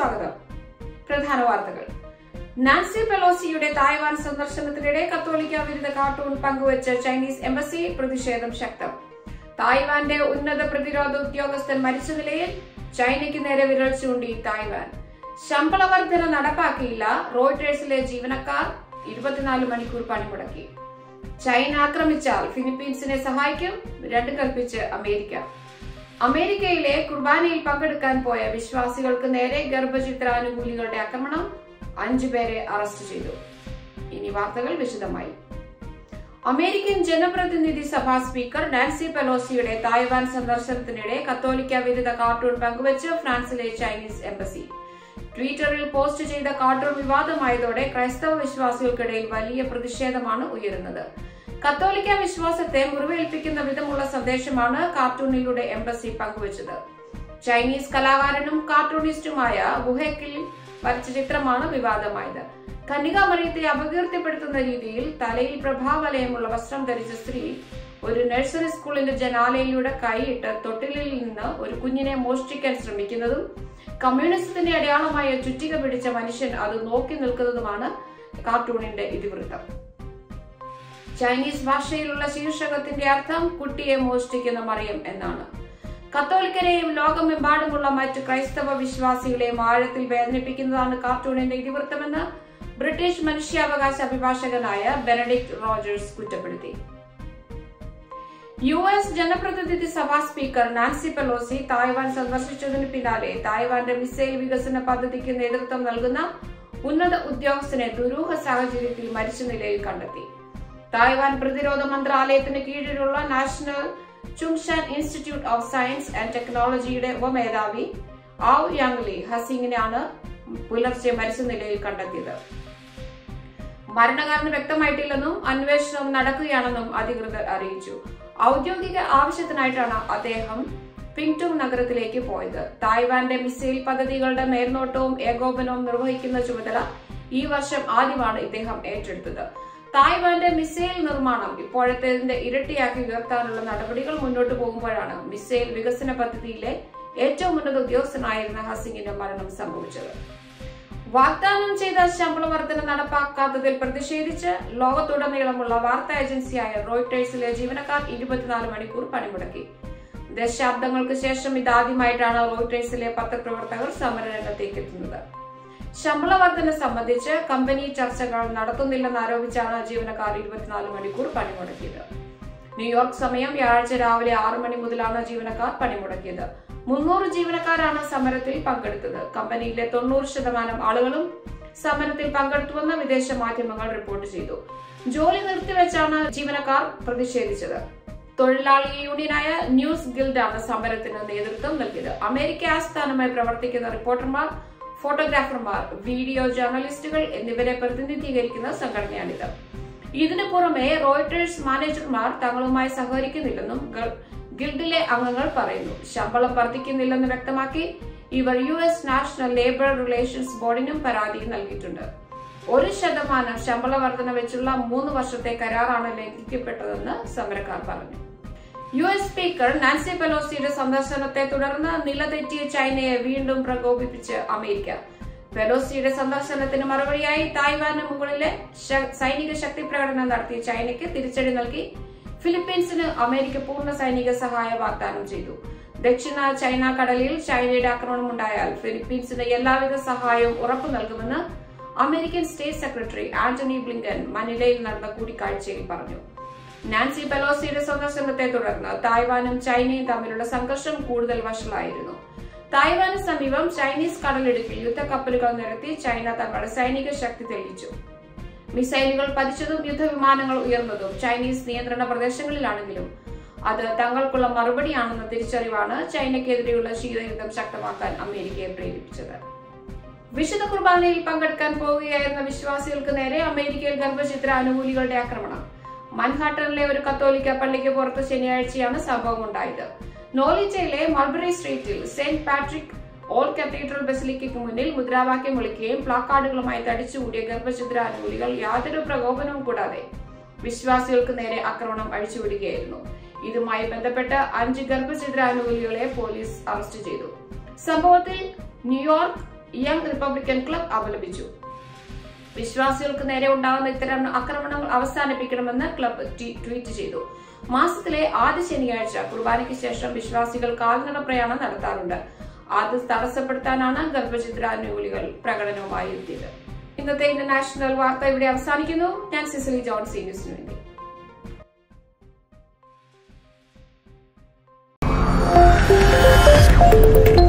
സ്വാഗതം പ്രധാന വാർത്തകൾ നാൻസി പെലോസിയുടെ തായ്വാൻ സന്ദർശനത്തിനിടെ കത്തോലിക്ക വിരുദ്ധ കാർട്ടൂൺ പങ്കുവച്ച ചൈനീസ് എംബസി പ്രതിഷേധം ശക്തം തായ്വാന്റെ ഉന്നത പ്രതിരോധ ഉദ്യോഗസ്ഥൻ മരിച്ച നിലയിൽ ചൈനയ്ക്ക് നേരെ വിരൽ ചൂണ്ടി തായ്വാൻ ശമ്പള വർധന നടപ്പാക്കിയില്ല റോയിട്ടേഴ്സിലെ ജീവനക്കാർ ഇരുപത്തിനാല് മണിക്കൂർ പണിമുടക്കി ചൈന ആക്രമിച്ചാൽ ഫിലിപ്പീൻസിനെ സഹായിക്കും രണ്ട് കൽപ്പിച്ച് അമേരിക്ക അമേരിക്കയിലെ കുർബാനയിൽ പങ്കെടുക്കാൻ പോയ വിശ്വാസികൾക്ക് നേരെ ഗർഭചിത്രാനുകൂലികളുടെ ആക്രമണം അഞ്ചു പേരെ അറസ്റ്റ് ചെയ്തു ഇനി വാർത്തകൾ വിശദമായി അമേരിക്കൻ ജനപ്രതിനിധി സഭാ സ്പീക്കർ നാൻസി പെലോസിയുടെ തായ്വാൻ സന്ദർശനത്തിനിടെ കത്തോലിക്ക വിരുദ്ധ കാർട്ടൂൺ പങ്കുവച്ച് ഫ്രാൻസിലെ ചൈനീസ് എംബസി ട്വിറ്ററിൽ പോസ്റ്റ് ചെയ്ത കാർട്ടൂൺ വിവാദമായതോടെ ക്രൈസ്തവ വിശ്വാസികൾക്കിടയിൽ വലിയ പ്രതിഷേധമാണ് ഉയരുന്നത് കത്തോലിക്ക വിശ്വാസത്തെ മുറിവേൽപ്പിക്കുന്ന വിധമുള്ള സന്ദേശമാണ് കാർട്ടൂണിലൂടെ എംബസി പങ്കുവച്ചത് ചൈനീസ് കലാകാരനും കാർട്ടൂണിസ്റ്റുമായ വുഹെക്കിൽ വരച്ച ചിത്രമാണ് വിവാദമായത് കന്യകാമറിയത്തെ അപകീർത്തിപ്പെടുത്തുന്ന രീതിയിൽ തലയിൽ പ്രഭാവലയമുള്ള വസ്ത്രം ധരിച്ച സ്ത്രീ ഒരു നഴ്സറി സ്കൂളിന്റെ ജനാലയിലൂടെ കൈയിട്ട് തൊട്ടിലിൽ നിന്ന് ഒരു കുഞ്ഞിനെ മോഷ്ടിക്കാൻ ശ്രമിക്കുന്നതും കമ്മ്യൂണിസത്തിന്റെ അടയാളമായ ചുറ്റിക പിടിച്ച മനുഷ്യൻ അത് നോക്കി നിൽക്കുന്നതുമാണ് കാർട്ടൂണിന്റെ ഇതിവൃത്തം ചൈനീസ് ഭാഷയിലുള്ള ശീർഷകത്തിന്റെ അർത്ഥം കുട്ടിയെ മോഷ്ടിക്കുന്ന മറിയം എന്നാണ് കത്തോലിക്കരെയും ലോകമെമ്പാടുമുള്ള മറ്റ് ക്രൈസ്തവ വിശ്വാസികളെയും ആഴത്തിൽ വേദനിപ്പിക്കുന്നതാണ് കാർട്ടൂണിന്റെ ഇതിവൃത്തമെന്ന് ബ്രിട്ടീഷ് മനുഷ്യാവകാശ അഭിഭാഷകനായ ബെനഡിക്ട് റോജേഴ്സ് കുറ്റപ്പെടുത്തി യു എസ് ജനപ്രതിനിധി സഭാ സ്പീക്കർ നാൻസി പെലോസി തായ്വാൻ സന്ദർശിച്ചതിന് പിന്നാലെ തായ്വാന്റെ മിസൈൽ വികസന പദ്ധതിക്ക് നേതൃത്വം നൽകുന്ന ഉന്നത ഉദ്യോഗസ്ഥനെ ദുരൂഹ സാഹചര്യത്തിൽ മരിച്ച നിലയിൽ കണ്ടെത്തി തായ്വാൻ പ്രതിരോധ മന്ത്രാലയത്തിന് കീഴിലുള്ള national Chungshan institute of science and ടെക്നോളജിയുടെ ഉപമേധാവി ആവ് യാങ്ലി ഹസിങ്ങിനാണ് പുലർച്ചെ മരിച്ച നിലയിൽ കണ്ടെത്തിയത് മരണകാരണം വ്യക്തമായിട്ടില്ലെന്നും അന്വേഷണം നടക്കുകയാണെന്നും അധികൃതർ അറിയിച്ചു ഔദ്യോഗിക ആവശ്യത്തിനായിട്ടാണ് അദ്ദേഹം പിങ്ടുങ് നഗരത്തിലേക്ക് പോയത് തായ്വാന്റെ മിസൈൽ പദ്ധതികളുടെ മേൽനോട്ടവും ഏകോപനവും നിർവഹിക്കുന്ന ചുമതല ഈ വർഷം ആദ്യമാണ് ഇദ്ദേഹം ഏറ്റെടുത്തത് തായ്വാന്റെ മിസൈൽ നിർമ്മാണം ഇപ്പോഴത്തേതിന്റെ ഇരട്ടിയാക്കി ഉയർത്താനുള്ള നടപടികൾ മുന്നോട്ട് പോകുമ്പോഴാണ് മിസൈൽ വികസന പദ്ധതിയിലെ ഏറ്റവും ഉന്നത ഉദ്യോഗസ്ഥനായിരുന്ന ഹസിങ്ങിന്റെ മരണം സംഭവിച്ചത് വാഗ്ദാനം ചെയ്ത ശമ്പള വർധന നടപ്പാക്കാത്തതിൽ പ്രതിഷേധിച്ച് ലോകത്തുടനീളമുള്ള വാർത്താ ഏജൻസിയായ റോയിട്ടേഴ്സിലെ ജീവനക്കാർ ഇരുപത്തിനാല് മണിക്കൂർ പണിമുടക്കി ദശാബ്ദങ്ങൾക്ക് ശേഷം ഇതാദ്യമായിട്ടാണ് റോയിട്ടേഴ്സിലെ പത്രപ്രവർത്തകർ സമരരംഗത്തേക്ക് എത്തുന്നത് ശമ്പള വർധന സംബന്ധിച്ച് കമ്പനി ചർച്ചകൾ നടത്തുന്നില്ലെന്ന് ആരോപിച്ചാണ് ജീവനക്കാർ ഇരുപത്തിനാല് മണിക്കൂർ പണിമുടക്കിയത് ന്യൂയോർക്ക് സമയം വ്യാഴാഴ്ച രാവിലെ ആറ് മണി മുതലാണ് ജീവനക്കാർ പണിമുടക്കിയത് മുന്നൂറ് ജീവനക്കാരാണ് സമരത്തിൽ പങ്കെടുത്തത് കമ്പനിയിലെ തൊണ്ണൂറ് ശതമാനം ആളുകളും സമരത്തിൽ പങ്കെടുത്തുവെന്ന് വിദേശ മാധ്യമങ്ങൾ റിപ്പോർട്ട് ചെയ്തു ജോലി നിർത്തിവെച്ചാണ് ജീവനക്കാർ പ്രതിഷേധിച്ചത് തൊഴിലാളി യൂണിയനായ ന്യൂസ് ഗിൽഡാണ് സമരത്തിന് നേതൃത്വം നൽകിയത് അമേരിക്ക ആസ്ഥാനമായി പ്രവർത്തിക്കുന്ന റിപ്പോർട്ടർമാർ ഫോട്ടോഗ്രാഫർമാർ വീഡിയോ ജേർണലിസ്റ്റുകൾ എന്നിവരെ പ്രതിനിധീകരിക്കുന്ന സംഘടനയാണിത് ഇതിനു പുറമെ റോയിട്ടേഴ്സ് മാനേജർമാർ തങ്ങളുമായി സഹകരിക്കുന്നില്ലെന്നും ഗിൽഡിലെ അംഗങ്ങൾ പറയുന്നു ശമ്പളം വർദ്ധിക്കുന്നില്ലെന്ന് വ്യക്തമാക്കി ഇവർ U S national labour relations ബോർഡിനും പരാതി നൽകിയിട്ടുണ്ട് ഒരു ശതമാനം ശമ്പള വർധന വെച്ചുള്ള മൂന്ന് വർഷത്തെ കരാറാണ് ലംഘിക്കപ്പെട്ടതെന്ന് സമരക്കാർ പറഞ്ഞു യു എസ് സ്പീക്കർ നാൻസി പെലോസിയുടെ സന്ദർശനത്തെ തുടർന്ന് നിലതെറ്റിയ ചൈനയെ വീണ്ടും പ്രകോപിപ്പിച്ച് അമേരിക്ക പെലോസിയുടെ സന്ദർശനത്തിന് മറുപടിയായി തായ്വാന് മുകളിലെ സൈനിക ശക്തി പ്രകടനം നടത്തിയ ചൈനയ്ക്ക് തിരിച്ചടി നൽകി ഫിലിപ്പീൻസിന് അമേരിക്ക പൂർണ്ണ സൈനിക സഹായം വാഗ്ദാനം ചെയ്തു ദക്ഷിണ ചൈന കടലിൽ ചൈനയുടെ ആക്രമണം ഉണ്ടായാൽ ഫിലിപ്പീൻസിന് എല്ലാവിധ സഹായവും ഉറപ്പു നൽകുമെന്ന് American state secretary Antony Blinken മനിലയിൽ നടന്ന കൂടിക്കാഴ്ചയിൽ പറഞ്ഞു നാൻസി പെലോസിയുടെ സന്ദർശനത്തെ തുടർന്ന് തായ്വാനും ചൈനയും തമ്മിലുള്ള സംഘർഷം കൂടുതൽ വഷളായിരുന്നു തായ്വാന് സമീപം ചൈനീസ് കടലിടുക്കിൽ യുദ്ധക്കപ്പലുകൾ നിരത്തി ചൈന തങ്ങളുടെ സൈനിക ശക്തി തെളിയിച്ചു മിസൈലുകൾ പതിച്ചതും യുദ്ധവിമാനങ്ങൾ ഉയർന്നതും ചൈനീസ് നിയന്ത്രണ പ്രദേശങ്ങളിലാണെങ്കിലും അത് തങ്ങൾക്കുള്ള മറുപടിയാണെന്ന തിരിച്ചറിവാണ് ചൈനയ്ക്കെതിരെയുള്ള ശീതയുദ്ധം ശക്തമാക്കാൻ അമേരിക്കയെ പ്രേരിപ്പിച്ചത് വിശുദ്ധ കുർബാനയിൽ പങ്കെടുക്കാൻ പോവുകയായിരുന്ന വിശ്വാസികൾക്ക് നേരെ അമേരിക്കയിൽ ഗർഭചിത്ര അനുകൂലികളുടെ ആക്രമണം മൻഹാട്ടനിലെ ഒരു കത്തോലിക്ക പള്ളിക്ക് പുറത്ത് ശനിയാഴ്ചയാണ് സംഭവം ഉണ്ടായത് നോലിറ്റയിലെ മൾബറി സ്ട്രീറ്റിൽ സെന്റ് പാട്രിക് ഓൾ കത്തീഡ്രൽ ബസിലിക്കയ്ക്ക് മുന്നിൽ മുദ്രാവാക്യം വിളിക്കുകയും പ്ലാക്കാർഡുകളുമായി തടിച്ചുകൂടിയ ഗർഭചിത്ര അനുകൂലികൾ യാതൊരു പ്രകോപനവും കൂടാതെ വിശ്വാസികൾക്ക് നേരെ ആക്രമണം അഴിച്ചുവിടുകയായിരുന്നു ഇതുമായി ബന്ധപ്പെട്ട് അഞ്ച് ഗർഭചിത്ര അനുകൂലികളെ പോലീസ് അറസ്റ്റ് ചെയ്തു സംഭവത്തിൽ ന്യൂയോർക്ക് യങ് റിപ്പബ്ലിക്കൻ ക്ലബ് അപലപിച്ചു വിശ്വാസികൾക്ക് നേരെ ഉണ്ടാകുന്ന ഇത്തരം ആക്രമണങ്ങൾ അവസാനിപ്പിക്കണമെന്ന് ക്ലബ്ബ് ട്വീ- ട്വീറ്റ് ചെയ്തു മാസത്തിലെ ആദ്യ ശനിയാഴ്ച കുർബാനയ്ക്ക് ശേഷം വിശ്വാസികൾ കാൽനട പ്രയാണം നടത്താറുണ്ട് അത് തടസ്സപ്പെടുത്താനാണ് ഗർഭചിത്രാനുകൂലികൾ പ്രകടനവുമായി എത്തിയത് ഇന്നത്തെ ഇന്റർനാഷണൽ വാർത്ത ഇവിടെ അവസാനിക്കുന്നു ഞാൻ സിസിലി ജോൺ സീനിയസിന് വേണ്ടി